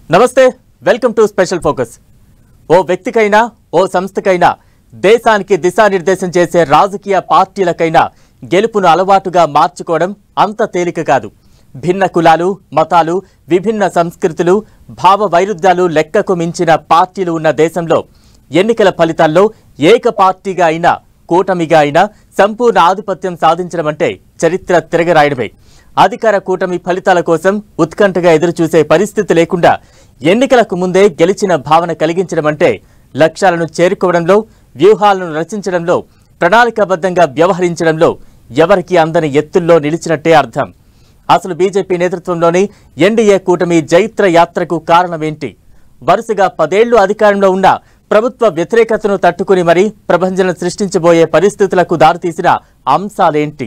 నమస్తే welcome to special focus ఓ వ్యక్తికైనా ఓ సంస్థకైనా దేశానికి దిశానిర్దేశం చేసే రాజకీయ పార్టీలకైనా గెలుపును అలవాటుగా మార్చుకోవడం అంత తేలిక కాదు భిన్న కులాలు మతాలు విభిన్న సంస్కృతులు భావ వైరుధ్యాలు లెక్కకు మించిన పార్టీలు ఉన్న దేశంలో ఎన్నికల ఫలితాల్లో ఏక పార్టీగా అయినా కూటమిగా అయినా సంపూర్ణ ఆధిపత్యం సాధించడం అంటే చరిత్ర తిరగరాయడమే అధికార కూటమి ఫలితాల కోసం ఉత్కంఠగా ఎదురుచూసే పరిస్థితి లేకుండా ఎన్నికలకు ముందే గెలిచిన భావన కలిగించడం అంటే లక్ష్యాలను చేరుకోవడంలో వ్యూహాలను రచించడంలో ప్రణాళికాబద్ధంగా వ్యవహరించడంలో ఎవరికి అందని ఎత్తుల్లో నిలిచినట్టే అర్థం అసలు బీజేపీ నేతృత్వంలోని ఎన్డీఏ కూటమి జైత్ర యాత్రకు కారణమేంటి వరుసగా పదేళ్లు అధికారంలో ఉన్న ప్రభుత్వ వ్యతిరేకతను తట్టుకుని మరీ ప్రభంజనం సృష్టించబోయే పరిస్థితులకు దారితీసిన అంశాలేంటి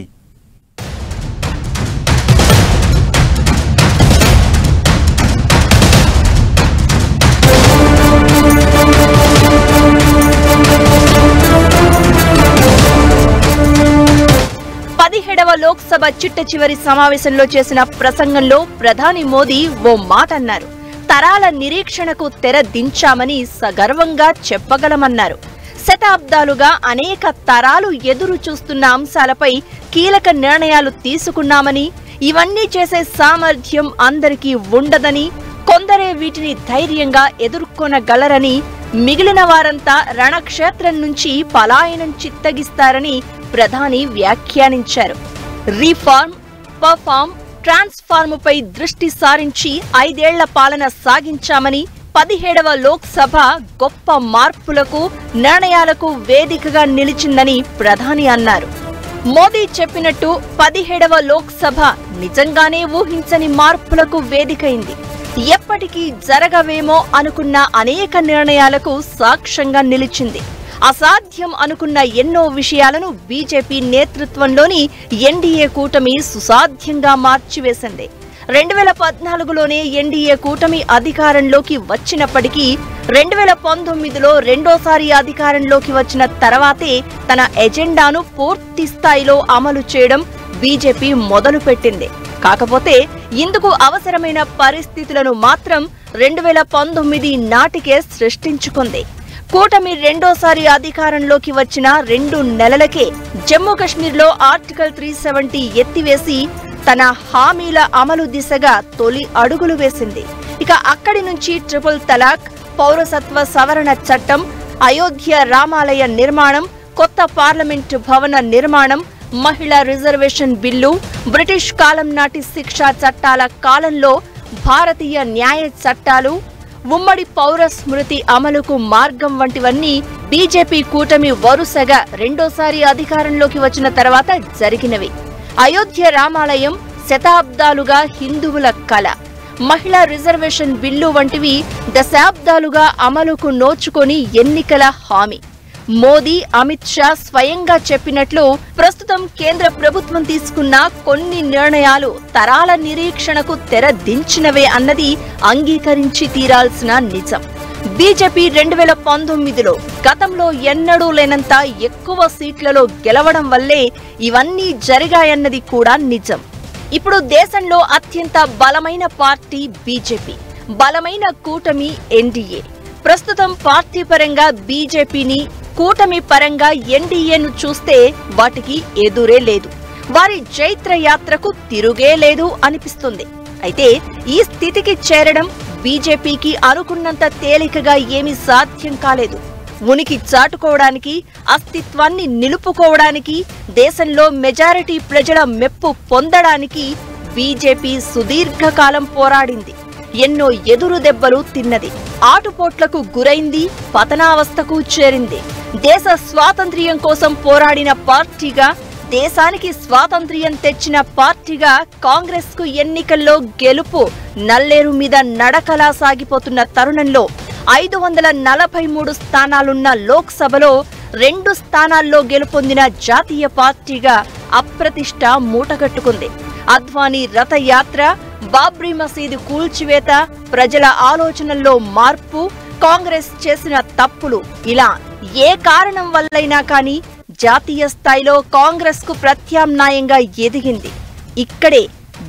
పదిహేడవ లోక్సభ చిట్ట చివరి సమావేశంలో చేసిన ప్రసంగంలో ప్రధాని మోదీ ఓ మాట అన్నారు తరాల నిరీక్షణకు తెర దించామని సగర్వంగా చెప్పగలమన్నారు శతాబ్దాలుగా అనేక తరాలు ఎదురు చూస్తున్న అంశాలపై కీలక నిర్ణయాలు తీసుకున్నామని ఇవన్నీ చేసే సామర్థ్యం అందరికీ ఉండదని కొందరే వీటిని ధైర్యంగా ఎదుర్కొనగలరని మిగిలిన వారంతా రణక్షేత్రం నుంచి పలాయనం చిత్తగిస్తారని ప్రధాని వ్యాఖ్యానించారు రీఫార్మ్ పర్ఫార్మ్ ట్రాన్స్ఫార్మ్ పై దృష్టి సారించి ఐదేళ్ల పాలన సాగించామని పదిహేడవ లోక్సభ గొప్ప మార్పులకు నిర్ణయాలకు వేదికగా నిలిచిందని ప్రధాని అన్నారు మోదీ చెప్పినట్టు పదిహేడవ లోక్సభ నిజంగానే ఊహించని మార్పులకు వేదికైంది ఎప్పటికీ జరగవేమో అనుకున్న అనేక నిర్ణయాలకు సాక్ష్యంగా నిలిచింది అసాధ్యం అనుకున్న ఎన్నో విషయాలను బీజేపీ నేతృత్వంలోని ఎన్డీఏ కూటమి సుసాధ్యంగా మార్చివేసింది రెండు వేల పద్నాలుగులోనే ఎన్డీఏ కూటమి అధికారంలోకి వచ్చినప్పటికీ రెండు వేల పంతొమ్మిదిలో రెండోసారి అధికారంలోకి వచ్చిన తర్వాతే తన ఎజెండాను పూర్తి స్థాయిలో అమలు చేయడం బీజేపీ మొదలుపెట్టింది కాకపోతే ఇందుకు అవసరమైన పరిస్థితులను మాత్రం రెండు వేల పంతొమ్మిది నాటికే సృష్టించుకుంది కూటమి రెండోసారి అధికారంలోకి వచ్చిన రెండు నెలలకే జమ్మూ కశ్మీర్లో ఆర్టికల్ త్రీ సెవెంటీ ఎత్తివేసి తన హామీల అమలు దిశగా తొలి అడుగులు వేసింది ఇక అక్కడి నుంచి ట్రిపుల్ తలాక్ పౌరసత్వ సవరణ చట్టం అయోధ్య రామాలయ నిర్మాణం కొత్త పార్లమెంటు భవన నిర్మాణం మహిళా రిజర్వేషన్ బిల్లు బ్రిటిష్ కాలం నాటి శిక్షా చట్టాల కాలంలో భారతీయ న్యాయ చట్టాలు ఉమ్మడి పౌర స్మృతి అమలుకు మార్గం వంటివన్నీ బీజేపీ కూటమి వరుసగా రెండోసారి అధికారంలోకి వచ్చిన తర్వాత జరిగినవి అయోధ్య రామాలయం శతాబ్దాలుగా హిందువుల కళ మహిళా రిజర్వేషన్ బిల్లు వంటివి దశాబ్దాలుగా అమలుకు నోచుకొని ఎన్నికల హామీ మోదీ అమిత్ షా స్వయంగా చెప్పినట్లు ప్రస్తుతం కేంద్ర ప్రభుత్వం తీసుకున్న కొన్ని నిర్ణయాలు తరాల నిరీక్షణకు తెర దించినవే అన్నది అంగీకరించి తీరాల్సిన నిజం బీజేపీ రెండు వేల పంతొమ్మిదిలో గతంలో ఎన్నడూ లేనంత ఎక్కువ సీట్లలో గెలవడం వల్లే ఇవన్నీ జరిగాయన్నది కూడా నిజం ఇప్పుడు దేశంలో అత్యంత బలమైన పార్టీ బీజేపీ బలమైన కూటమి ఎన్డీఏ ప్రస్తుతం పార్టీ పరంగా బీజేపీని కూటమి పరంగా ఎన్డీఏను చూస్తే వాటికి ఎదురే లేదు వారి జైత్ర యాత్రకు తిరుగే లేదు అనిపిస్తుంది అయితే ఈ స్థితికి చేరడం బీజేపీకి అనుకున్నంత తేలికగా ఏమీ సాధ్యం కాలేదు ఉనికి చాటుకోవడానికి అస్తిత్వాన్ని నిలుపుకోవడానికి దేశంలో మెజారిటీ ప్రజల మెప్పు పొందడానికి బీజేపీ సుదీర్ఘకాలం పోరాడింది ఎన్నో ఎదురు దెబ్బలు తిన్నది ఆటుపోట్లకు గురైంది పతనావస్థకు చేరింది దేశ స్వాతంత్ర్యం కోసం పోరాడిన పార్టీగా దేశానికి స్వాతంత్ర్యం తెచ్చిన పార్టీగా కాంగ్రెస్ కు ఎన్నికల్లో గెలుపు నల్లేరు మీద నడకలా సాగిపోతున్న తరుణంలో ఐదు వందల నలభై మూడు స్థానాలున్న లోక్సభలో రెండు స్థానాల్లో గెలుపొందిన జాతీయ పార్టీగా అప్రతిష్ట మూటగట్టుకుంది అద్వానీ రథయాత్ర బాబ్రీ మసీదు కూల్చివేత ప్రజల ఆలోచనల్లో మార్పు కాంగ్రెస్ చేసిన తప్పులు ఇలా ఏ కారణం వల్లైనా కానీ జాతీయ స్థాయిలో కాంగ్రెస్ కు ప్రత్యామ్నాయంగా ఎదిగింది ఇక్కడే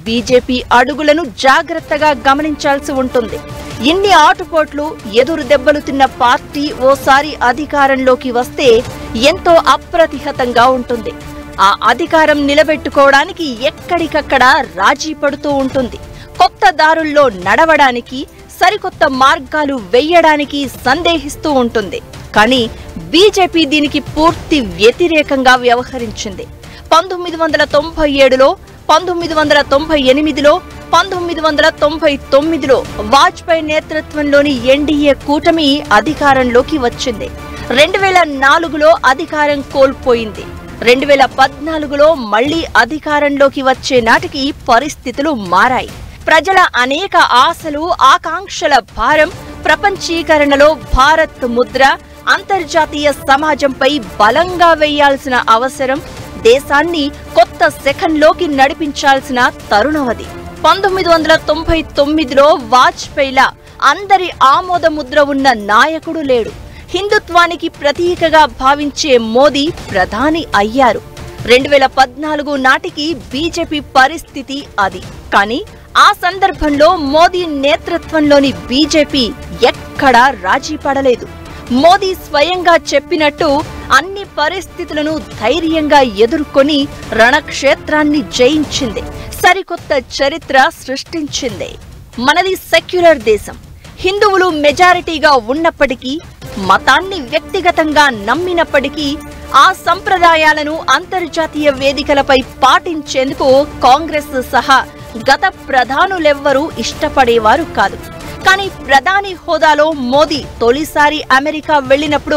బీజేపీ అడుగులను జాగ్రత్తగా గమనించాల్సి ఉంటుంది ఇన్ని ఆటుపోట్లు ఎదురు దెబ్బలు తిన్న పార్టీ ఓసారి అధికారంలోకి వస్తే ఎంతో అప్రతిహతంగా ఉంటుంది ఆ అధికారం నిలబెట్టుకోవడానికి ఎక్కడికక్కడ రాజీ పడుతూ ఉంటుంది కొత్త దారుల్లో నడవడానికి సరికొత్త మార్గాలు వెయ్యడానికి సందేహిస్తూ ఉంటుంది కానీ బీజేపీ దీనికి పూర్తి వ్యతిరేకంగా వ్యవహరించింది పంతొమ్మిది వందల తొంభై ఏడులో పంతొమ్మిది వందల తొంభై ఎనిమిదిలో పంతొమ్మిది వందల తొంభై తొమ్మిదిలో వాజ్పేయి నేతృత్వంలోని ఎన్డీఏ కూటమి అధికారంలోకి వచ్చింది రెండు వేల నాలుగులో అధికారం కోల్పోయింది రెండు వేల పద్నాలుగులో మళ్లీ అధికారంలోకి వచ్చే నాటికి పరిస్థితులు మారాయి ప్రజల అనేక ఆశలు ఆకాంక్షల భారం ప్రపంచీకరణలో భారత్ ముద్ర అంతర్జాతీయ సమాజంపై బలంగా వేయాల్సిన అవసరం దేశాన్ని కొత్త శకంలోకి నడిపించాల్సిన తరుణమది పంతొమ్మిది వందల తొంభై తొమ్మిదిలో వాజ్పేయిలా అందరి ఆమోద ముద్ర ఉన్న నాయకుడు లేడు హిందుత్వానికి ప్రతీకగా భావించే మోదీ ప్రధాని అయ్యారు రెండు వేల పద్నాలుగు నాటికి బీజేపీ పరిస్థితి అది కానీ ఆ సందర్భంలో మోదీ నేతృత్వంలోని బీజేపీ ఎక్కడా రాజీ పడలేదు మోదీ స్వయంగా చెప్పినట్టు అన్ని పరిస్థితులను ధైర్యంగా ఎదుర్కొని రణక్షేత్రాన్ని జయించింది సరికొత్త చరిత్ర సృష్టించింది మనది సెక్యులర్ దేశం హిందువులు మెజారిటీగా ఉన్నప్పటికీ మతాన్ని వ్యక్తిగతంగా నమ్మినప్పటికీ ఆ సంప్రదాయాలను అంతర్జాతీయ వేదికలపై పాటించేందుకు కాంగ్రెస్ సహా గత ప్రధానులెవ్వరూ ఇష్టపడేవారు కాదు కానీ ప్రధాని హోదాలో మోదీ తొలిసారి అమెరికా వెళ్ళినప్పుడు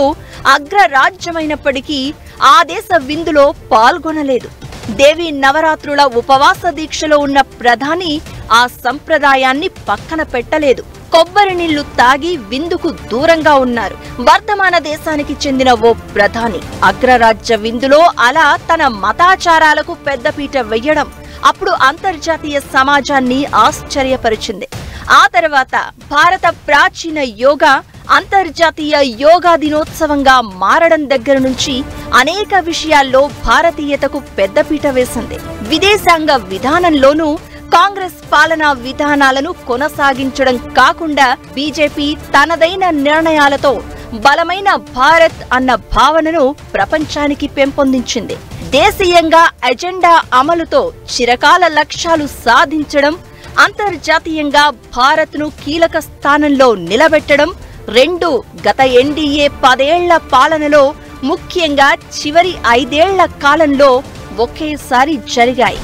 అగ్రరాజ్యమైనప్పటికీ ఆ దేశ విందులో పాల్గొనలేదు దేవి నవరాత్రుల ఉపవాస దీక్షలో ఉన్న ప్రధాని ఆ సంప్రదాయాన్ని పక్కన పెట్టలేదు కొబ్బరి నీళ్లు తాగి విందుకు దూరంగా ఉన్నారు వర్ధమాన దేశానికి చెందిన ఓ ప్రధాని అగ్రరాజ్య విందులో అలా తన మతాచారాలకు పెద్దపీట వెయ్యడం అప్పుడు అంతర్జాతీయ సమాజాన్ని ఆశ్చర్యపరిచింది ఆ తర్వాత భారత ప్రాచీన యోగా అంతర్జాతీయ యోగా దినోత్సవంగా మారడం దగ్గర నుంచి అనేక విషయాల్లో భారతీయతకు పెద్దపీట వేసింది విదేశాంగ విధానంలోనూ కాంగ్రెస్ పాలనా విధానాలను కొనసాగించడం కాకుండా బీజేపీ తనదైన నిర్ణయాలతో బలమైన భారత్ అన్న భావనను ప్రపంచానికి పెంపొందించింది దేశీయంగా ఎజెండా అమలుతో చిరకాల లక్ష్యాలు సాధించడం అంతర్జాతీయంగా భారత్ను కీలక స్థానంలో నిలబెట్టడం రెండు గత ఎన్డీఏ పదేళ్ల పాలనలో ముఖ్యంగా చివరి ఐదేళ్ల కాలంలో ఒకేసారి జరిగాయి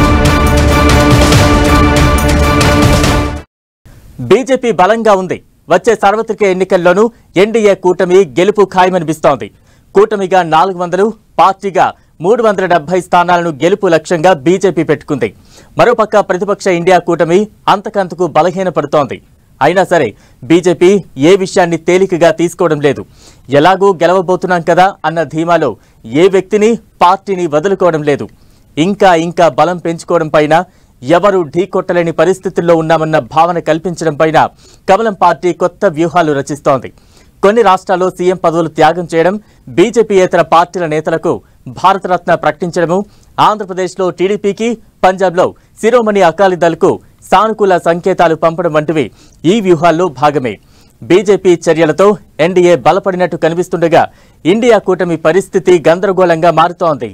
బీజేపీ బలంగా ఉంది వచ్చే సార్వత్రిక ఎన్నికల్లోనూ ఎన్డీఏ కూటమి గెలుపు ఖాయమనిపిస్తోంది కూటమిగా నాలుగు వందలు పార్టీగా మూడు వందల డెబ్బై స్థానాలను గెలుపు లక్ష్యంగా బీజేపీ పెట్టుకుంది మరోపక్క ప్రతిపక్ష ఇండియా కూటమి అంతకంతకు బలహీనపడుతోంది అయినా సరే బీజేపీ ఏ విషయాన్ని తేలికగా తీసుకోవడం లేదు ఎలాగూ గెలవబోతున్నాం కదా అన్న ధీమాలో ఏ వ్యక్తిని పార్టీని వదులుకోవడం లేదు ఇంకా ఇంకా బలం పెంచుకోవడం పైన ఎవరు ఢీకొట్టలేని పరిస్థితుల్లో ఉన్నామన్న భావన కల్పించడం పైన కమలం పార్టీ కొత్త వ్యూహాలు రచిస్తోంది కొన్ని రాష్ట్రాల్లో సీఎం పదవులు త్యాగం చేయడం బీజేపీయేతర పార్టీల నేతలకు భారతరత్న ప్రకటించడము ఆంధ్రప్రదేశ్లో టీడీపీకి పంజాబ్లో శిరోమణి అకాలీదళ్కు సానుకూల సంకేతాలు పంపడం వంటివి ఈ వ్యూహాల్లో భాగమే బీజేపీ చర్యలతో ఎన్డీఏ బలపడినట్టు కనిపిస్తుండగా ఇండియా కూటమి పరిస్థితి గందరగోళంగా మారుతోంది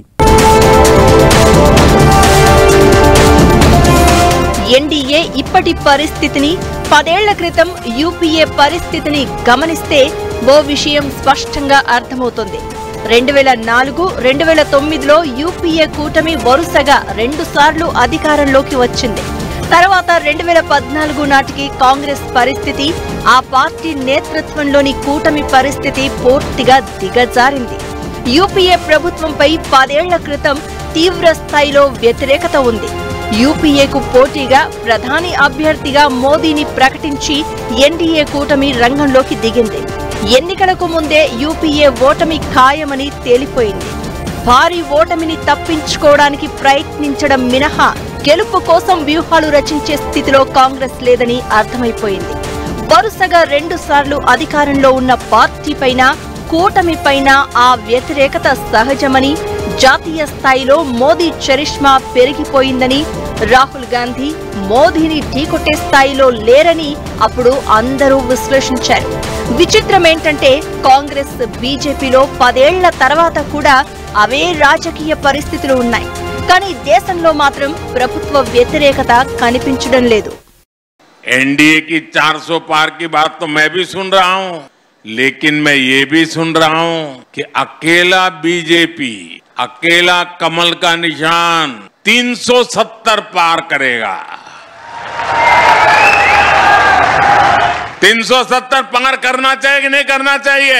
ఎన్డీఏ ఇప్పటి పరిస్థితిని పదేళ్ల క్రితం యూపీఏ పరిస్థితిని గమనిస్తే ఓ విషయం స్పష్టంగా అర్థమవుతుంది రెండు వేల నాలుగు రెండు వేల తొమ్మిదిలో యూపీఏ కూటమి వరుసగా రెండు సార్లు అధికారంలోకి వచ్చింది తర్వాత రెండు వేల పద్నాలుగు నాటికి కాంగ్రెస్ పరిస్థితి ఆ పార్టీ నేతృత్వంలోని కూటమి పరిస్థితి పూర్తిగా దిగజారింది యూపీఏ ప్రభుత్వంపై పదేళ్ల క్రితం తీవ్ర స్థాయిలో వ్యతిరేకత ఉంది యూపీఏకు పోటీగా ప్రధాని అభ్యర్థిగా మోదీని ప్రకటించి ఎన్డీఏ కూటమి రంగంలోకి దిగింది ఎన్నికలకు ముందే యూపీఏ ఓటమి ఖాయమని తేలిపోయింది భారీ ఓటమిని తప్పించుకోవడానికి ప్రయత్నించడం మినహా గెలుపు కోసం వ్యూహాలు రచించే స్థితిలో కాంగ్రెస్ లేదని అర్థమైపోయింది వరుసగా రెండు సార్లు అధికారంలో ఉన్న పార్టీ పైన కూటమి పైన ఆ వ్యతిరేకత సహజమని జాతీయ స్థాయిలో మోదీ చరిష్మా పెరిగిపోయిందని రాహుల్ గాంధీ మోదీని ఢీకొట్టే స్థాయిలో లేరని అప్పుడు అందరూ విశ్లేషించారు విచిత్రం ఏంటంటే కాంగ్రెస్ బీజేపీలో పదేళ్ల తర్వాత కూడా అవే రాజకీయ పరిస్థితులు ఉన్నాయి కానీ దేశంలో మాత్రం ప్రభుత్వ వ్యతిరేకత కనిపించడం లేదు एनडीए की 400 पार की बात तो मैं भी सुन रहा हूं लेकिन मैं ये भी सुन रहा हूं कि अकेला बीजेपी अकेला कमल का निशान 370 पार करेगा 370 पार करना चाहिए कि नहीं करना चाहिए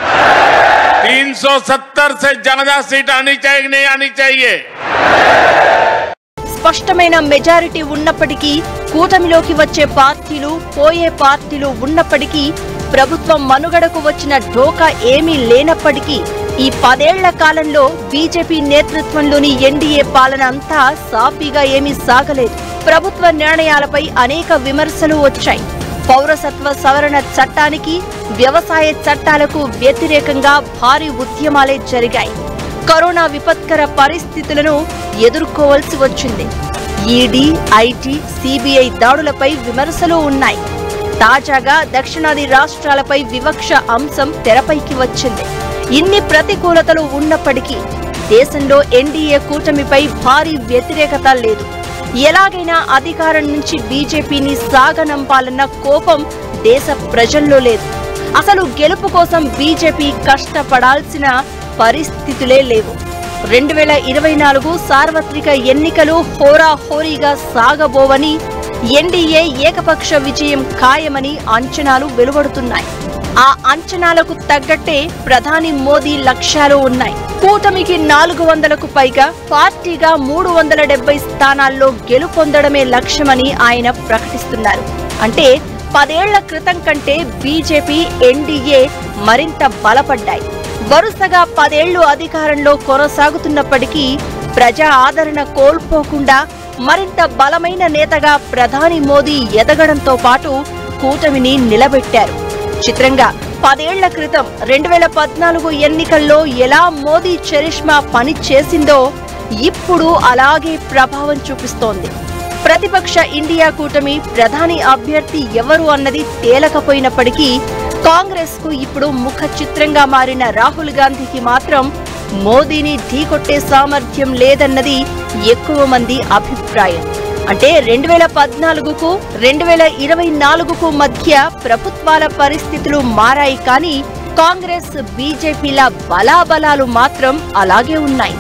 370 से ज्यादा सीट आनी चाहिए कि नहीं आनी चाहिए స్పష్టమైన మెజారిటీ ఉన్నప్పటికీ కూటమిలోకి వచ్చే పార్టీలు పోయే పార్టీలు ఉన్నప్పటికీ ప్రభుత్వం మనుగడకు వచ్చిన ఢోకా ఏమీ లేనప్పటికీ ఈ పదేళ్ల కాలంలో బీజేపీ నేతృత్వంలోని ఎన్డీఏ పాలన అంతా సాఫీగా ఏమీ సాగలేదు ప్రభుత్వ నిర్ణయాలపై అనేక విమర్శలు వచ్చాయి పౌరసత్వ సవరణ చట్టానికి వ్యవసాయ చట్టాలకు వ్యతిరేకంగా భారీ ఉద్యమాలే జరిగాయి కరోనా విపత్కర పరిస్థితులను ఎదుర్కోవాల్సి వచ్చింది ఈడీ ఐటీ సిబిఐ దాడులపై విమర్శలు ఉన్నాయి తాజాగా దక్షిణాది రాష్ట్రాలపై వివక్ష అంశం తెరపైకి వచ్చింది ఇన్ని ప్రతికూలతలు ఉన్నప్పటికీ దేశంలో ఎన్డీఏ కూటమిపై భారీ వ్యతిరేకత లేదు ఎలాగైనా అధికారం నుంచి బీజేపీని సాగనంపాలన్న కోపం దేశ ప్రజల్లో లేదు అసలు గెలుపు కోసం బీజేపీ కష్టపడాల్సిన పరిస్థితులే లేవు రెండు వేల ఇరవై నాలుగు సార్వత్రిక ఎన్నికలు హోరాహోరీగా సాగబోవని ఎన్డీఏ ఏకపక్ష విజయం ఖాయమని అంచనాలు వెలువడుతున్నాయి ఆ అంచనాలకు తగ్గట్టే ప్రధాని మోదీ లక్ష్యాలు ఉన్నాయి కూటమికి నాలుగు వందలకు పైగా పార్టీగా మూడు వందల డెబ్బై స్థానాల్లో గెలుపొందడమే లక్ష్యమని ఆయన ప్రకటిస్తున్నారు అంటే పదేళ్ల క్రితం కంటే బీజేపీ ఎన్డీఏ మరింత బలపడ్డాయి వరుసగా పదేళ్లు అధికారంలో కొనసాగుతున్నప్పటికీ ప్రజా ఆదరణ కోల్పోకుండా మరింత బలమైన నేతగా ప్రధాని మోదీ ఎదగడంతో పాటు కూటమిని నిలబెట్టారు చిత్రంగా పదేళ్ల క్రితం రెండు వేల పద్నాలుగు ఎన్నికల్లో ఎలా మోదీ చరిష్మా పని చేసిందో ఇప్పుడు అలాగే ప్రభావం చూపిస్తోంది ప్రతిపక్ష ఇండియా కూటమి ప్రధాని అభ్యర్థి ఎవరు అన్నది తేలకపోయినప్పటికీ కాంగ్రెస్ కు ఇప్పుడు ముఖ చిత్రంగా మారిన రాహుల్ గాంధీకి మాత్రం మోదీని ఢీకొట్టే సామర్థ్యం లేదన్నది ఎక్కువ మంది అభిప్రాయం అంటే రెండు వేల పద్నాలుగుకు రెండు వేల ఇరవై నాలుగుకు మధ్య ప్రభుత్వాల పరిస్థితులు మారాయి కానీ కాంగ్రెస్ బీజేపీల బలాబలాలు మాత్రం అలాగే ఉన్నాయి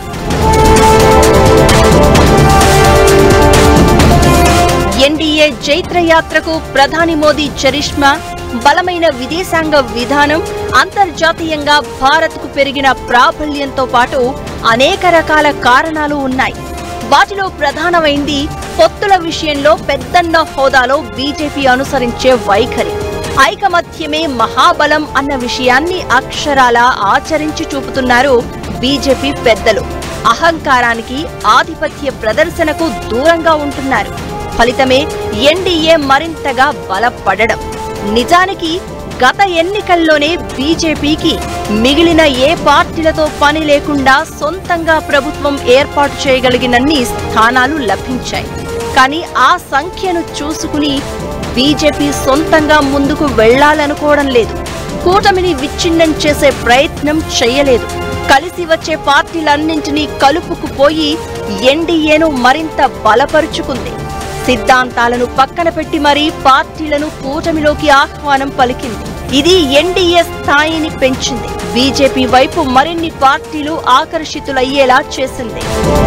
ఎన్డీఏ జైత్ర యాత్రకు ప్రధాని మోదీ చరిష్మా బలమైన విదేశాంగ విధానం అంతర్జాతీయంగా భారత్కు పెరిగిన ప్రాబల్యంతో పాటు అనేక రకాల కారణాలు ఉన్నాయి వాటిలో ప్రధానమైంది పొత్తుల విషయంలో పెద్దన్న హోదాలో బీజేపీ అనుసరించే వైఖరి ఐకమత్యమే మహాబలం అన్న విషయాన్ని అక్షరాల ఆచరించి చూపుతున్నారు బీజేపీ పెద్దలు అహంకారానికి ఆధిపత్య ప్రదర్శనకు దూరంగా ఉంటున్నారు ఫలితమే ఎన్డీఏ మరింతగా బలపడడం నిజానికి గత ఎన్నికల్లోనే బీజేపీకి మిగిలిన ఏ పార్టీలతో పని లేకుండా సొంతంగా ప్రభుత్వం ఏర్పాటు చేయగలిగినన్ని స్థానాలు లభించాయి కానీ ఆ సంఖ్యను చూసుకుని బీజేపీ సొంతంగా ముందుకు వెళ్లాలనుకోవడం లేదు కూటమిని విచ్ఛిన్నం చేసే ప్రయత్నం చేయలేదు కలిసి వచ్చే పార్టీలన్నింటినీ కలుపుకుపోయి ఎన్డీఏను మరింత బలపరుచుకుంది సిద్ధాంతాలను పక్కన పెట్టి మరీ పార్టీలను కూటమిలోకి ఆహ్వానం పలికింది ఇది ఎన్డీఏ స్థాయిని పెంచింది బీజేపీ వైపు మరిన్ని పార్టీలు ఆకర్షితులయ్యేలా చేసింది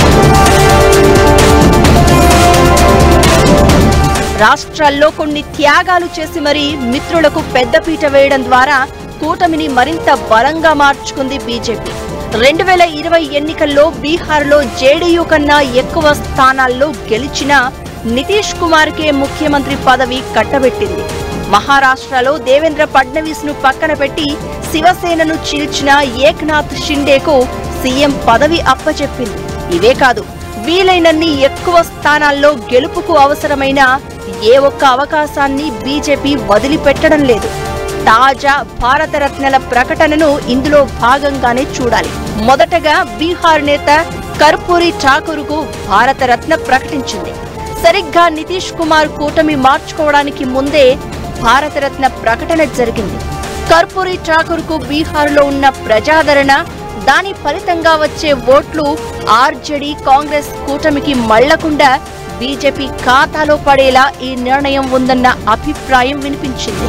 రాష్ట్రాల్లో కొన్ని త్యాగాలు చేసి మరీ మిత్రులకు పెద్దపీట వేయడం ద్వారా కూటమిని మరింత బలంగా మార్చుకుంది బీజేపీ రెండు వేల ఇరవై ఎన్నికల్లో బీహార్లో జేడీయూ కన్నా ఎక్కువ స్థానాల్లో గెలిచిన నితీష్ కుమార్కే ముఖ్యమంత్రి పదవి కట్టబెట్టింది మహారాష్ట్రలో దేవేంద్ర ఫడ్నవీస్ ను పక్కన పెట్టి శివసేనను చీల్చిన ఏక్నాథ్ షిండేకు సీఎం పదవి అప్పచెప్పింది ఇవే కాదు వీలైనన్ని ఎక్కువ స్థానాల్లో గెలుపుకు అవసరమైన ఏ ఒక్క అవకాశాన్ని బీజేపీ వదిలిపెట్టడం లేదు తాజా భారతరత్నల ప్రకటనను ఇందులో భాగంగానే చూడాలి మొదటగా బీహార్ నేత కర్పూరి ఠాకూర్కు భారతరత్న ప్రకటించింది సరిగ్గా నితీష్ కుమార్ కూటమి మార్చుకోవడానికి ముందే భారతరత్న ప్రకటన జరిగింది కర్పూరి ఠాకూర్ కు బీహార్లో ఉన్న ప్రజాదరణ దాని ఫలితంగా వచ్చే ఓట్లు ఆర్జేడీ కాంగ్రెస్ కూటమికి మళ్లకుండా బీజేపీ ఖాతాలో పడేలా ఈ నిర్ణయం ఉందన్న అభిప్రాయం వినిపించింది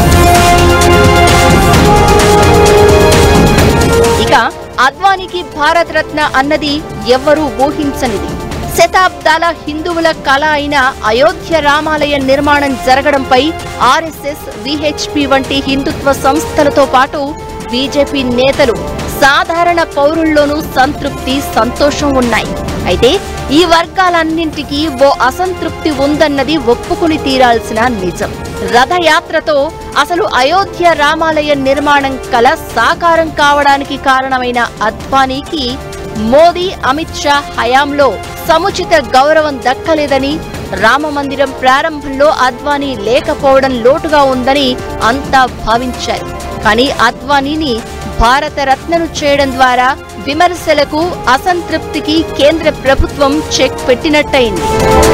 ఇక అద్వానీకి భారత రత్న అన్నది ఎవ్వరూ ఊహించనిది శతాబ్దాల హిందువుల కళ అయిన అయోధ్య రామాలయ నిర్మాణం జరగడంపై ఆర్ఎస్ఎస్ విహెచ్పి వంటి హిందుత్వ సంస్థలతో పాటు బీజేపీ నేతలు సాధారణ పౌరుల్లోనూ సంతృప్తి సంతోషం ఉన్నాయి అయితే ఈ వర్గాలన్నింటికీ ఓ అసంతృప్తి ఉందన్నది ఒప్పుకుని తీరాల్సిన నిజం రథయాత్రతో అసలు అయోధ్య రామాలయ నిర్మాణం కల సాకారం కావడానికి కారణమైన అద్వానీకి మోదీ అమిత్ షా హయాంలో సముచిత గౌరవం దక్కలేదని రామమందిరం ప్రారంభంలో అద్వానీ లేకపోవడం లోటుగా ఉందని అంతా భావించారు కానీ అద్వానీని భారత రత్నను చేయడం ద్వారా విమర్శలకు అసంతృప్తికి కేంద్ర ప్రభుత్వం చెక్ పెట్టినట్టయింది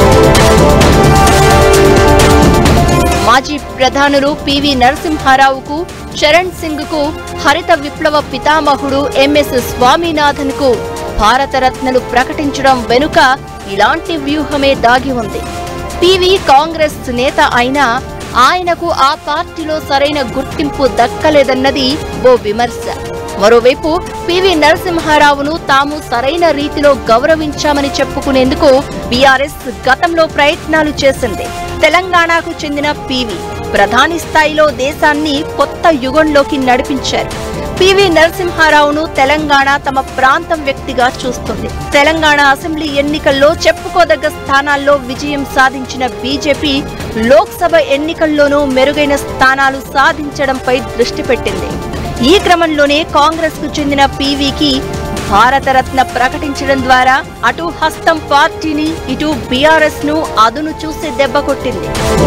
మాజీ ప్రధానులు పివి నరసింహారావుకు చరణ్ సింగ్ కు హరిత విప్లవ పితామహుడు ఎంఎస్ స్వామినాథన్ కు భారతరత్నలు ప్రకటించడం వెనుక ఇలాంటి వ్యూహమే దాగి ఉంది పివి కాంగ్రెస్ నేత అయినా ఆయనకు ఆ పార్టీలో సరైన గుర్తింపు దక్కలేదన్నది ఓ విమర్శ మరోవైపు పివి నరసింహారావును తాము సరైన రీతిలో గౌరవించామని చెప్పుకునేందుకు బీఆర్ఎస్ గతంలో ప్రయత్నాలు చేసింది తెలంగాణకు చెందిన పివి ప్రధాని స్థాయిలో దేశాన్ని కొత్త యుగంలోకి నడిపించారు పివి నరసింహారావును తెలంగాణ తమ ప్రాంతం వ్యక్తిగా చూస్తుంది తెలంగాణ అసెంబ్లీ ఎన్నికల్లో చెప్పుకోదగ్గ స్థానాల్లో విజయం సాధించిన బీజేపీ లోక్సభ ఎన్నికల్లోనూ మెరుగైన స్థానాలు సాధించడంపై దృష్టి పెట్టింది ఈ క్రమంలోనే కాంగ్రెస్ కు చెందిన పీవీకి భారతరత్న ప్రకటించడం ద్వారా అటు హస్తం పార్టీని ఇటు బీఆర్ఎస్ ను అదును చూసి దెబ్బ కొట్టింది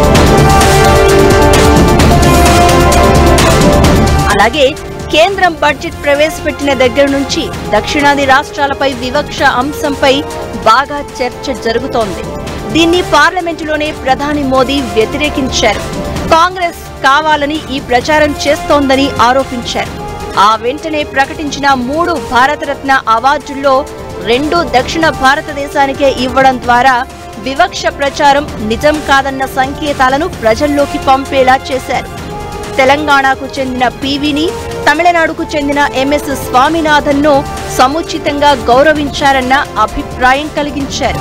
అలాగే కేంద్రం బడ్జెట్ ప్రవేశపెట్టిన దగ్గర నుంచి దక్షిణాది రాష్ట్రాలపై వివక్ష అంశంపై బాగా చర్చ జరుగుతోంది దీన్ని పార్లమెంటులోనే ప్రధాని మోదీ వ్యతిరేకించారు కాంగ్రెస్ కావాలని ఈ ప్రచారం చేస్తోందని ఆరోపించారు ఆ వెంటనే ప్రకటించిన మూడు భారతరత్న అవార్డుల్లో రెండు దక్షిణ భారతదేశానికే ఇవ్వడం ద్వారా వివక్ష ప్రచారం నిజం కాదన్న సంకేతాలను ప్రజల్లోకి పంపేలా చేశారు తెలంగాణకు చెందిన పీవీని తమిళనాడుకు చెందిన ఎంఎస్ స్వామినాథన్ ను సముచితంగా గౌరవించారన్న అభిప్రాయం కలిగించారు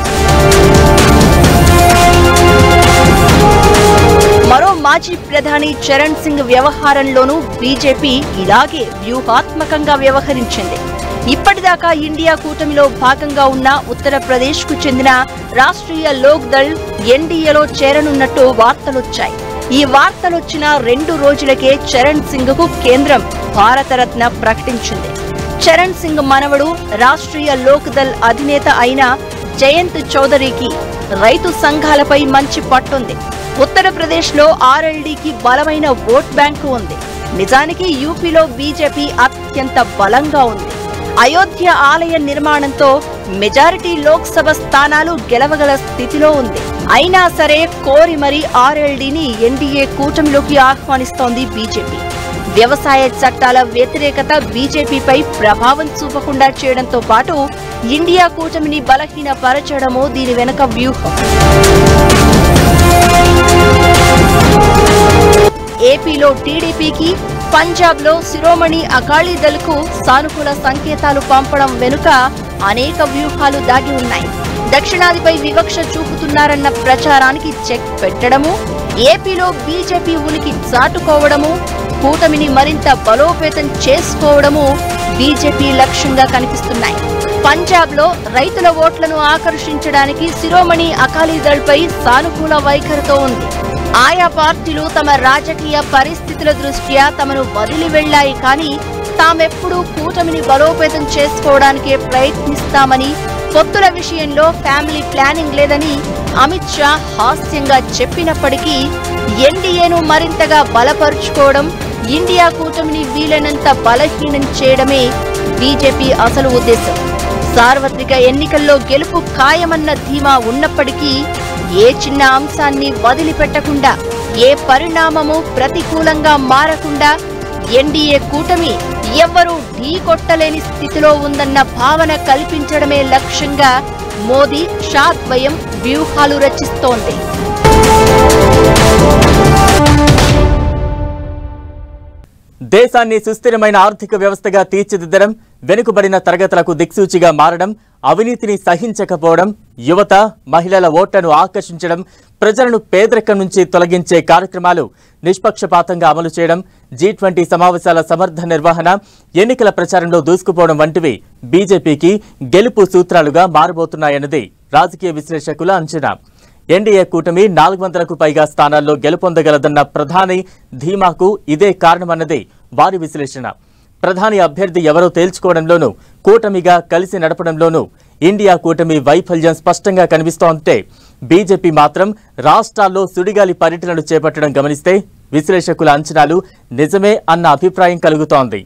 మరో మాజీ ప్రధాని చరణ్ సింగ్ వ్యవహారంలోనూ బీజేపీ ఇలాగే వ్యూహాత్మకంగా వ్యవహరించింది ఇప్పటిదాకా ఇండియా కూటమిలో భాగంగా ఉన్న ఉత్తరప్రదేశ్ కు చెందిన రాష్ట్రీయ లోక్ దళ్ ఎన్డీఏలో చేరనున్నట్టు వార్తలొచ్చాయి ఈ వార్తలొచ్చిన రెండు రోజులకే చరణ్ సింగ్ కు కేంద్రం భారతరత్న ప్రకటించింది చరణ్ సింగ్ మనవడు రాష్ట్రీయ లోక్ దళ్ అధినేత అయిన జయంత్ చౌదరికి రైతు సంఘాలపై మంచి పట్టుంది ఉత్తరప్రదేశ్ లో ఆర్ఎల్డీకి బలమైన ఓట్ బ్యాంకు ఉంది నిజానికి యూపీలో బీజేపీ అత్యంత బలంగా ఉంది అయోధ్య ఆలయ నిర్మాణంతో మెజారిటీ లోక్సభ స్థానాలు గెలవగల స్థితిలో ఉంది అయినా సరే కోరి మరి ఆర్ఎల్డీని ఎన్డీఏ కూటమిలోకి ఆహ్వానిస్తోంది బీజేపీ వ్యవసాయ చట్టాల వ్యతిరేకత బీజేపీపై ప్రభావం చూపకుండా చేయడంతో పాటు ఇండియా కూటమిని బలహీనపరచడమో దీని వెనుక వ్యూహం ఏపీలో టీడీపీకి పంజాబ్ లో శిరోమణి అకాళీ దళకు సానుకూల సంకేతాలు పంపడం వెనుక అనేక వ్యూహాలు దాగి ఉన్నాయి దక్షిణాదిపై వివక్ష చూపుతున్నారన్న ప్రచారానికి చెక్ పెట్టడము ఏపీలో బీజేపీ ఉనికి చాటుకోవడము కూటమిని మరింత బలోపేతం చేసుకోవడము బీజేపీ లక్ష్యంగా కనిపిస్తున్నాయి పంజాబ్ లో రైతుల ఓట్లను ఆకర్షించడానికి శిరోమణి అకాలీదళ్ పై సానుకూల వైఖరితో ఉంది ఆయా పార్టీలు తమ రాజకీయ పరిస్థితుల దృష్ట్యా తమను వదిలి వెళ్లాయి కానీ తామెప్పుడూ కూటమిని బలోపేతం చేసుకోవడానికే ప్రయత్నిస్తామని పొత్తుల విషయంలో ఫ్యామిలీ ప్లానింగ్ లేదని అమిత్ షా హాస్యంగా చెప్పినప్పటికీ ఎన్డీఏను మరింతగా బలపరుచుకోవడం ఇండియా కూటమిని వీలైనంత బలహీనం చేయడమే బీజేపీ అసలు ఉద్దేశం సార్వత్రిక ఎన్నికల్లో గెలుపు ఖాయమన్న ధీమా ఉన్నప్పటికీ ఏ చిన్న అంశాన్ని వదిలిపెట్టకుండా ఏ పరిణామము ప్రతికూలంగా మారకుండా ఎన్డీఏ కూటమి ఎవ్వరూ ఢీకొట్టలేని స్థితిలో ఉందన్న భావన కల్పించడమే లక్ష్యంగా మోదీ షా ద్వయం వ్యూహాలు రచిస్తోంది దేశాన్ని సుస్థిరమైన ఆర్థిక వ్యవస్థగా తీర్చిదిద్దడం వెనుకబడిన తరగతులకు దిక్సూచిగా మారడం అవినీతిని సహించకపోవడం యువత మహిళల ఓట్లను ఆకర్షించడం ప్రజలను పేదరికం నుంచి తొలగించే కార్యక్రమాలు నిష్పక్షపాతంగా అమలు చేయడం జీ ట్వంటీ సమావేశాల సమర్థ నిర్వహణ ఎన్నికల ప్రచారంలో దూసుకుపోవడం వంటివి బీజేపీకి గెలుపు సూత్రాలుగా మారబోతున్నాయన్నది రాజకీయ విశ్లేషకుల అంచనా ఎన్డీఏ కూటమి నాలుగు వందలకు పైగా స్థానాల్లో గెలుపొందగలదన్న ప్రధాని ధీమాకు ఇదే కారణమన్నది వారి విశ్లేషణ ప్రధాని అభ్యర్థి ఎవరో తేల్చుకోవడంలోనూ కూటమిగా కలిసి నడపడంలోనూ ఇండియా కూటమి వైఫల్యం స్పష్టంగా కనిపిస్తోంటే బీజేపీ మాత్రం రాష్ట్రాల్లో సుడిగాలి పర్యటనలు చేపట్టడం గమనిస్తే విశ్లేషకుల అంచనాలు నిజమే అన్న అభిప్రాయం కలుగుతోంది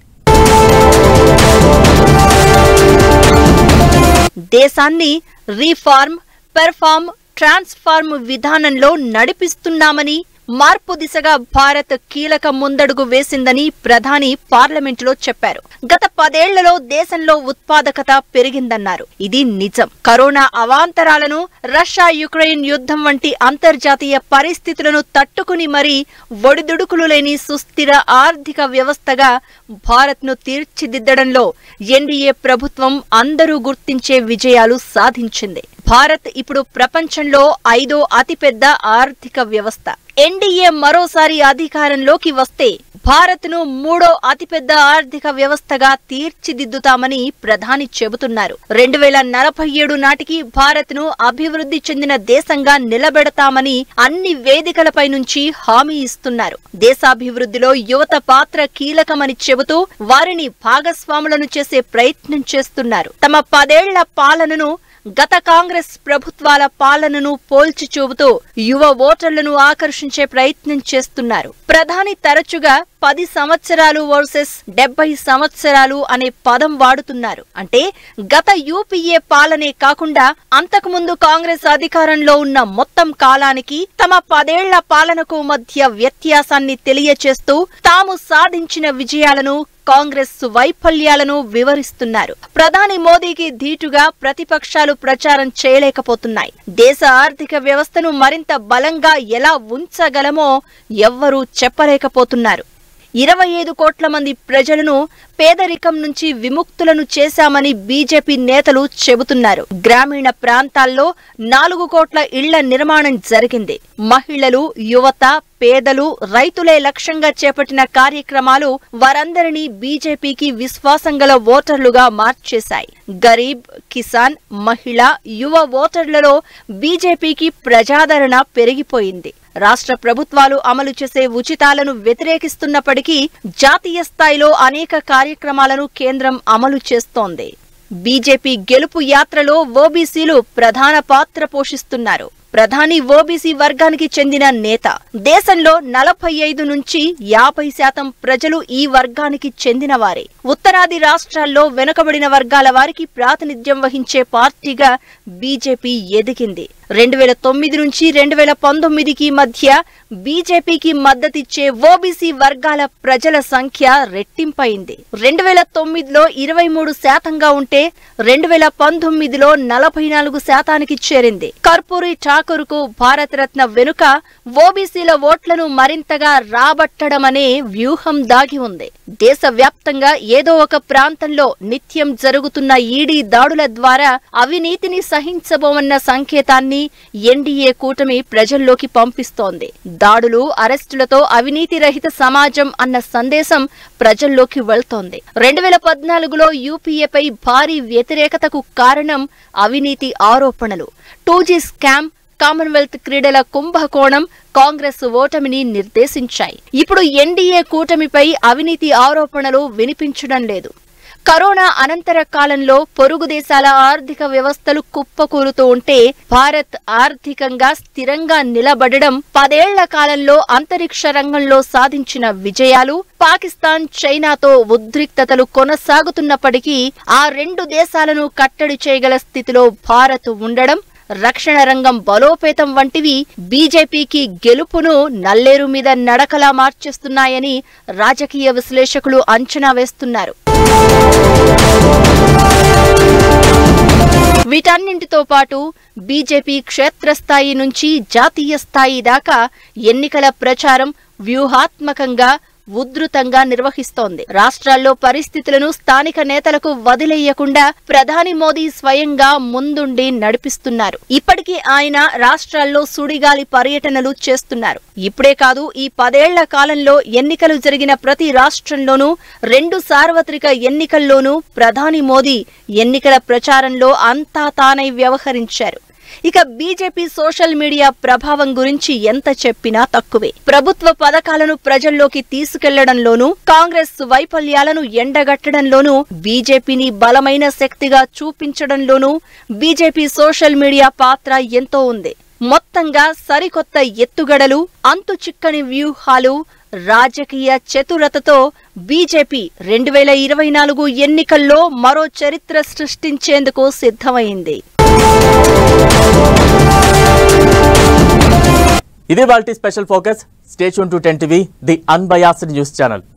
దేశాన్ని రీఫార్మ్ పెర్ఫార్మ్ ట్రాన్స్ఫార్మ్ విధానంలో నడిపిస్తున్నామని మార్పు దిశగా భారత్ కీలక ముందడుగు వేసిందని ప్రధాని పార్లమెంటులో చెప్పారు గత పదేళ్లలో దేశంలో ఉత్పాదకత పెరిగిందన్నారు ఇది నిజం కరోనా అవాంతరాలను రష్యా యుక్రెయిన్ యుద్ధం వంటి అంతర్జాతీయ పరిస్థితులను తట్టుకుని మరీ ఒడిదుడుకులు లేని సుస్థిర ఆర్థిక వ్యవస్థగా భారత్ను తీర్చిదిద్దడంలో ఎన్డీఏ ప్రభుత్వం అందరూ గుర్తించే విజయాలు సాధించింది భారత్ ఇప్పుడు ప్రపంచంలో ఐదో అతిపెద్ద ఆర్థిక వ్యవస్థ ఎన్డీఏ మరోసారి అధికారంలోకి వస్తే భారత్ను మూడో అతిపెద్ద ఆర్థిక వ్యవస్థగా తీర్చిదిద్దుతామని ప్రధాని చెబుతున్నారు రెండు వేల నలభై ఏడు నాటికి భారత్ను అభివృద్ధి చెందిన దేశంగా నిలబెడతామని అన్ని వేదికలపై నుంచి హామీ ఇస్తున్నారు దేశాభివృద్ధిలో యువత పాత్ర కీలకమని చెబుతూ వారిని భాగస్వాములను చేసే ప్రయత్నం చేస్తున్నారు తమ పదేళ్ల పాలనను గత కాంగ్రెస్ ప్రభుత్వాల పాలనను పోల్చి చూపుతూ యువ ఓటర్లను ఆకర్షించే ప్రయత్నం చేస్తున్నారు ప్రధాని తరచుగా పది సంవత్సరాలు వర్సెస్ డెబ్బై సంవత్సరాలు అనే పదం వాడుతున్నారు అంటే గత యూపీఏ పాలనే కాకుండా అంతకుముందు కాంగ్రెస్ అధికారంలో ఉన్న మొత్తం కాలానికి తమ పదేళ్ల పాలనకు మధ్య వ్యత్యాసాన్ని తెలియచేస్తూ తాము సాధించిన విజయాలను కాంగ్రెస్ వైఫల్యాలను వివరిస్తున్నారు ప్రధాని మోదీకి ధీటుగా ప్రతిపక్షాలు ప్రచారం చేయలేకపోతున్నాయి దేశ ఆర్థిక వ్యవస్థను మరింత బలంగా ఎలా ఉంచగలమో ఎవ్వరూ చెప్పలేకపోతున్నారు ఇరవై ఐదు కోట్ల మంది ప్రజలను పేదరికం నుంచి విముక్తులను చేశామని బీజేపీ నేతలు చెబుతున్నారు గ్రామీణ ప్రాంతాల్లో నాలుగు కోట్ల ఇళ్ల నిర్మాణం జరిగింది మహిళలు యువత పేదలు రైతులే లక్ష్యంగా చేపట్టిన కార్యక్రమాలు వారందరినీ బీజేపీకి విశ్వాసం గల ఓటర్లుగా మార్చేశాయి గరీబ్ కిసాన్ మహిళ యువ ఓటర్లలో బీజేపీకి ప్రజాదరణ పెరిగిపోయింది రాష్ట్ర ప్రభుత్వాలు అమలు చేసే ఉచితాలను వ్యతిరేకిస్తున్నప్పటికీ జాతీయ స్థాయిలో అనేక కార్యక్రమాలను కేంద్రం అమలు చేస్తోంది బీజేపీ గెలుపు యాత్రలో ఓబీసీలు ప్రధాన పాత్ర పోషిస్తున్నారు ప్రధాని ఓబీసీ వర్గానికి చెందిన నేత దేశంలో నలభై ఐదు నుంచి యాభై శాతం ప్రజలు ఈ వర్గానికి చెందినవారే ఉత్తరాది రాష్ట్రాల్లో వెనుకబడిన వర్గాల వారికి ప్రాతినిధ్యం వహించే పార్టీగా బీజేపీ ఎదిగింది రెండు వేల తొమ్మిది నుంచి రెండు వేల పంతొమ్మిదికి మధ్య బీజేపీకి మద్దతిచ్చే ఓబీసీ వర్గాల ప్రజల సంఖ్య రెట్టింపైంది రెండు వేల తొమ్మిదిలో ఇరవై మూడు శాతంగా ఉంటే రెండు వేల పంతొమ్మిదిలో నలభై నాలుగు శాతానికి చేరింది కర్పూరి ఠాకూర్కు భారతరత్న వెనుక ఓబీసీల ఓట్లను మరింతగా రాబట్టడమనే వ్యూహం దాగి ఉంది దేశవ్యాప్తంగా ఏదో ఒక ప్రాంతంలో నిత్యం జరుగుతున్న ఈడీ దాడుల ద్వారా అవినీతిని సహించబోమన్న సంకేతాన్ని ఎన్డీఏ కూటమి ప్రజల్లోకి పంపిస్తోంది దాడులు అరెస్టులతో అవినీతి రహిత సమాజం అన్న సందేశం ప్రజల్లోకి వెళ్తోంది రెండు వేల పద్నాలుగులో యూపీఏపై భారీ వ్యతిరేకతకు కారణం అవినీతి ఆరోపణలు టూ జీ స్కామ్ కామన్వెల్త్ క్రీడల కుంభకోణం కాంగ్రెస్ ఓటమిని నిర్దేశించాయి ఇప్పుడు ఎన్డీఏ కూటమిపై అవినీతి ఆరోపణలు వినిపించడం లేదు కరోనా అనంతర కాలంలో పొరుగు దేశాల ఆర్థిక వ్యవస్థలు కుప్పకూరుతూ ఉంటే భారత్ ఆర్థికంగా స్థిరంగా నిలబడడం పదేళ్ల కాలంలో అంతరిక్ష రంగంలో సాధించిన విజయాలు పాకిస్తాన్ చైనాతో ఉద్రిక్తతలు కొనసాగుతున్నప్పటికీ ఆ రెండు దేశాలను కట్టడి చేయగల స్థితిలో భారత్ ఉండడం రక్షణ రంగం బలోపేతం వంటివి బీజేపీకి గెలుపును నల్లేరు మీద నడకలా మార్చేస్తున్నాయని రాజకీయ విశ్లేషకులు అంచనా వేస్తున్నారు వీటన్నింటితో పాటు బీజేపీ క్షేత్రస్థాయి నుంచి జాతీయ స్థాయి దాకా ఎన్నికల ప్రచారం వ్యూహాత్మకంగా ఉధృతంగా నిర్వహిస్తోంది రాష్ట్రాల్లో పరిస్థితులను స్థానిక నేతలకు వదిలేయకుండా ప్రధాని మోదీ స్వయంగా ముందుండి నడిపిస్తున్నారు ఇప్పటికీ ఆయన రాష్ట్రాల్లో సుడిగాలి పర్యటనలు చేస్తున్నారు ఇప్పుడే కాదు ఈ పదేళ్ల కాలంలో ఎన్నికలు జరిగిన ప్రతి రాష్ట్రంలోనూ రెండు సార్వత్రిక ఎన్నికల్లోనూ ప్రధాని మోదీ ఎన్నికల ప్రచారంలో అంతా తానై వ్యవహరించారు ఇక బీజేపీ సోషల్ మీడియా ప్రభావం గురించి ఎంత చెప్పినా తక్కువే ప్రభుత్వ పథకాలను ప్రజల్లోకి తీసుకెళ్లడంలోనూ కాంగ్రెస్ వైఫల్యాలను ఎండగట్టడంలోనూ బీజేపీని బలమైన శక్తిగా చూపించడంలోనూ బీజేపీ సోషల్ మీడియా పాత్ర ఎంతో ఉంది మొత్తంగా సరికొత్త ఎత్తుగడలు అంతు చిక్కని వ్యూహాలు రాజకీయ చతురతతో బీజేపీ రెండు వేల ఇరవై నాలుగు ఎన్నికల్లో మరో చరిత్ర సృష్టించేందుకు సిద్ధమైంది ఇది వాళ్ళ special focus station to ten TV the unbiased news channel